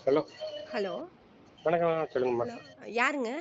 Hello hello வணக்கம் சொல்லுங்கம்மா hello யாருங்க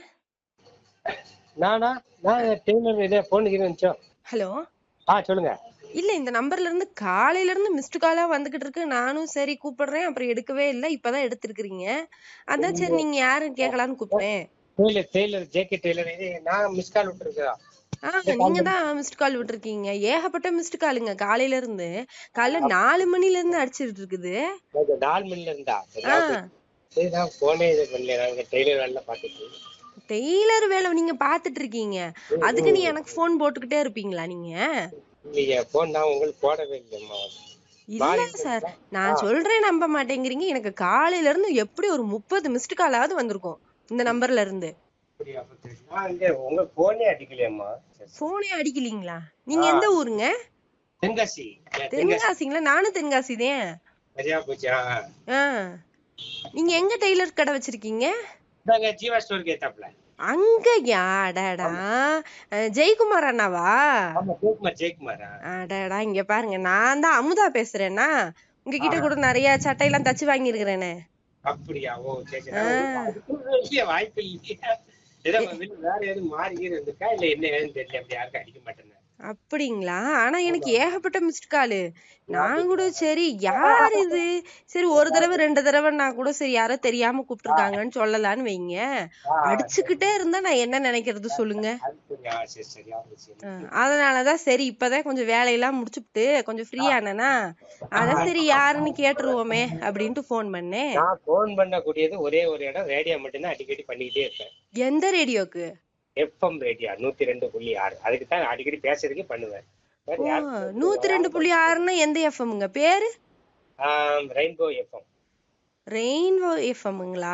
நானா நான் டெய்லர் இதே ஃபோன் இது வந்துச்சோ ஹலோ ஆ சொல்லுங்க இல்ல இந்த நம்பர்ல இருந்து காலையில இருந்து மிஸ்டு காலா வந்துகிட்டு இருக்கு நானும் சரி கூப்பிடுறேன் அப்புறம் எடுக்கவே இல்ல இப்பதான் எடுத்திருக்கிறீங்க அதான் சரி நீங்க யாருன்னு கேட்கலான்னு கூப்பிட்டேன் டெய்லர் டெய்லர் ஜேகே டெய்லர் இது நான் மிஸ் கால் விட்டுருக்கா ஆ நீங்க தான் மிஸ்டு கால் விட்டுருக்கீங்க ஏகப்பட்ட மிஸ்டு காலுங்க காலையில இருந்து காலைல நாலு மணில இருந்து அடிச்சிட்டு இருக்குது நாலு மணில இருந்தா ஆ சரி நான் போனே இது பண்ணல நாங்க டெய்லர் வேலை பார்த்துட்டு டெய்லர் வேலை நீங்க பாத்துட்டு இருக்கீங்க அதுக்கு நீ எனக்கு ஃபோன் போட்டுக்கிட்டே இருப்பீங்களா நீங்க இல்லையே போன் நான் உங்களுக்கு போடவே இல்லைம்மா இல்ல சார் நான் சொல்றேன் நம்ப மாட்டேங்கிறீங்க எனக்கு காலையில இருந்து எப்படி ஒரு முப்பது மிஸ்டு காலாவது வந்திருக்கும் இந்த நம்பர்ல இருந்து அப்படியா அப்ப சரி. நான் இங்க உங்க போனே அடிக்கலையம்மா சரி. போனே அடிக்கலீங்களா நீங்க எந்த ஊருங்க தென்காசி தென்காசி தென்காசிங்களா நானும் தென்காசி தான் சரியா போச்சு ஆ, ஆ. ஆ நீங்க எங்க டெய்லர் கடை வச்சிருக்கீங்க இந்தாங்க ஜீவா ஸ்டோருக்கு ஏத்தாப்ல அங்கயா அடடா அஹ், ஜெயக்குமார் அண்ணாவா ஆமா ஜெயக்குமார் ஜெயக்குமார் ஆ. அடடா இங்க பாருங்க நான் தான் அமுதா பேசுறேன்னா உங்ககிட்ட கூட நிறைய சட்டையெல்லாம் தச்சு வாங்கியிருக்கிறேனே அப்படியா ஓ சரி சரி நான் அதுக்கு இல்லையே வாய்ப்பு இல்லையா ஏதோ வெளில வேற எதுவும் மாறி கீறி இருந்திருக்கா இல்ல என்ன ஏதுன்னு தெரியல அப்படி யாருக்கும் அடிக்க மாட்டேன்னு அப்படிங்களா ஆனா எனக்கு ஏகப்பட்ட மிஸ்ட் காலு நான் கூட சரி யார் இது சரி ஒரு தடவை ரெண்டு தடவைன்னா கூட சரி யாரோ தெரியாம கூப்பிட்டுருக்காங்கன்னு சொல்லலாம்னு வைங்க அடிச்சுக்கிட்டே இருந்தா நான் என்ன நினைக்கிறது சொல்லுங்க அது சரி ஆ, சரி சரி ஆ, சரி அஹ் அதனாலதான் சரி இப்பதான் கொஞ்சம் வேலையெல்லாம் முடிச்சுப்புட்டு கொஞ்சம் ஃப்ரீ ஆனேனா அதான் சரி யாருன்னு கேட்டுருவோமே அப்படின்ட்டு ஃபோன் பண்ணேன் நான் போன் பண்ணக்கூடியது ஒரே ஒரு இடம் ரேடியோ மட்டும்தான் அடிக்கடி பண்ணிக்கிட்டே இருப்பேன் எந்த ரேடியோக்கு எஃப்எம் ரேடியோ நூத்தி ரெண்டு புள்ளி ஆறு அதுக்கு தான் அடிக்கடி பேசுறதுக்கு பண்ணுவேன் வேற ஓ யாருக்கும் நூத்தி ரெண்டு புள்ளி ஆறுன்னா எந்த எஃப்எம்ங்க பேரு ரெயின்போ எஃப்எம் ரெயின்போ எஃப்எம்ங்களா